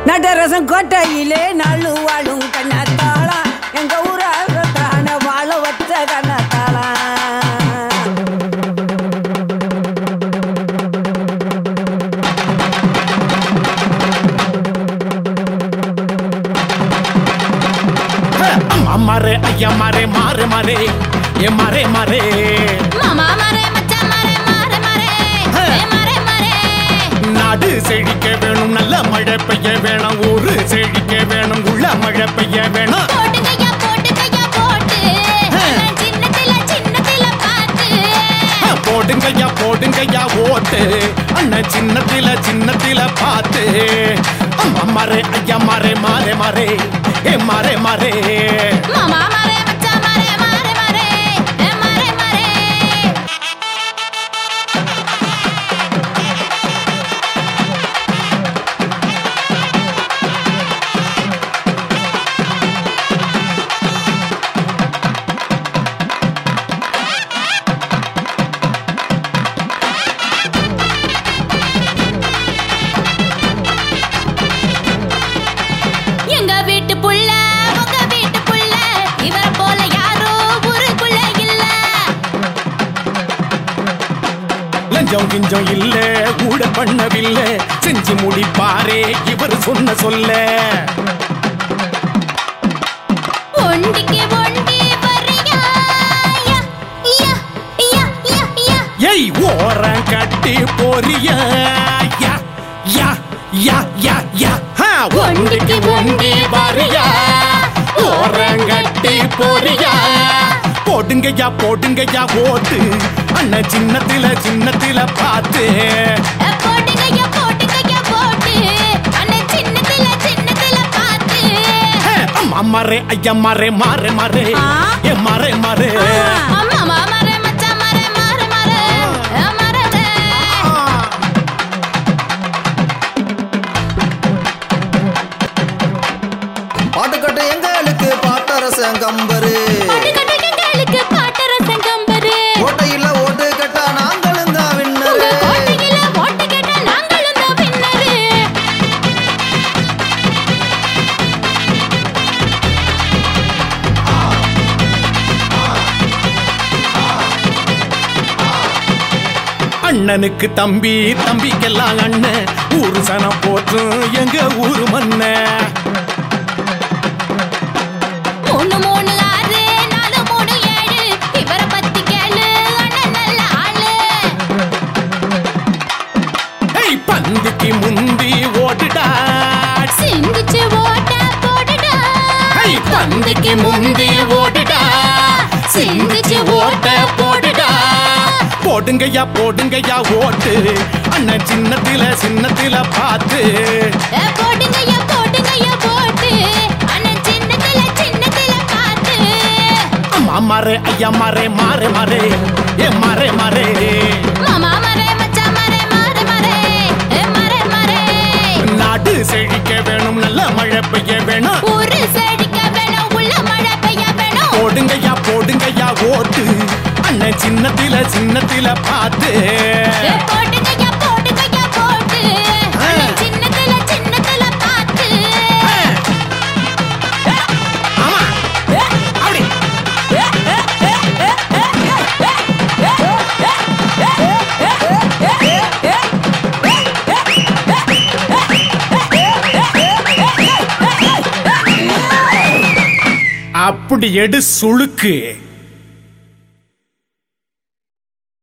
நடரசம் கோட்டையிலே நாலு வாழும் கண்ணத்தாளா எங்க ஊரான வாழ வச்ச கண்ணத்தாளா மாரே ஐயா மாரே மாறு மாரே ஏ மாரே மாரே மாமா மரே மச்சான் மரே மாறே மாறே ஏ மாறே மாறே நாடு செழிக்க வேணும் நல்ல மழை பெய்ய வேணும் ஊரு செழிக்க வேணும் உள்ள மழை பெய்ய வேணும் போட்டுக்கையா போட்டுக்கையா போட்டு நான் சின்னத்தில சின்னத்தில பார்த்து போடுங்கய்யா போடுங்கய்யா ஓட்டு அண்ணன் சின்னத்தில சின்னத்தில பார்த்து அம்மா மாரே ஐயா மாரே மாறே மாறே ஏ மாறே மாறே மாமா மரே மச்சான் மரே மாறே மாறே ஏ மாறே மாறே எங்க வீட்டு புள்ள உங்க வீட்டு புள்ள இவர போல யாரோ ஊருக்குள்ள இல்ல லஞ்சம் கிஞ்சம் இல்ல கூட பண்ணவில்லை செஞ்சு முடிப்பாரே இவர் சொன்ன சொல்ல ஒண்டிக்கு ஒண்டி வரியா யா யா யா யா யா ஏய் ஓரம் கட்டி போறியா யா யா யா யா யா ஹா, ஒண்டிக்கு ஒண்டி பாரியா ஓரம் கட்டி போறியா போடுங்கய்யா போடுங்கய்யா ஓட்டு அண்ணன் சின்னத்தில சின்னத்தில பார்த்து போட்டுக்கையா போட்டுக்கையா போட்டு அண்ணன் சின்னத்தில சின்னத்தில பார்த்து ஹே, அம்மா மாரே ஐயா மாரே மாறே மாறே ஆ. ஏ மாறே மாறே அம்மா மாமரே மச்சான் மரே மாறே மாறே ஏ மாறே பாட்டுக்கட்டு எங்களுக்கு பாட்டரசன் கம்பரு பாட்டுக்கட்டுகளுக்கு பாட்டரசன் கம்பரு கோட்டையில ஓட்டு கட்டா நாங்களும் தான் உங்க விண்ணரு கோட்டையில ஓட்டு கேட்டா நாங்களும் தான் வின்னரு அண்ணனுக்கு தம்பி தம்பிக்கெல்லாம் அண்ணன் ஊரு சனம் போற்றும் எங்க ஊரு மண்ண மூணு மூணு ஆறு நாலு மூணு ஏழு இவரை பத்தி கேளு அண்ணன் நல்ல ஆளு ஏய் பந்துக்கு முந்தி ஓடுடா சிந்திச்சு ஓட்ட போடுடா ஏய் பந்துக்கு முந்தி ஓடுடா சிந்திச்சு ஓட்ட போடுடா போடுங்கய்யா போடுங்கய்யா ஓட்டு அண்ணன் சின்னத்தில சின்னத்தில பார்த்து ஏ, போடுங்கய்யா போடுங்கய்யா போட்டு அண்ணன் சின்னத்தில சின்னத்தில பார்த்து அம்மா மாறே ஐயா மாறே மாறே மாறே ஏ மாறே மாறே மாமா மரே மச்சான் மரே மாறே மாறே ஏ மாறே மாறே நாடு செழிக்க வேணும் நல்ல மழை பெய்ய வேணும் ஊரு செழிக்க வேணும் உள்ள மழை பெய்ய வேணும் போடுங்கய்யா போடுங்கய்யா ஓட்டு அண்ணன் சின்னத்தில சின்னத்தில பார்த்து ஏ, போடுங்கய்யா போடுங்கய்யா போட்டு அண்ணன் சின்னத்தில சின்னத்தில பார்த்து ஆமா அப்படி அப்படி எடு சுளுக்கு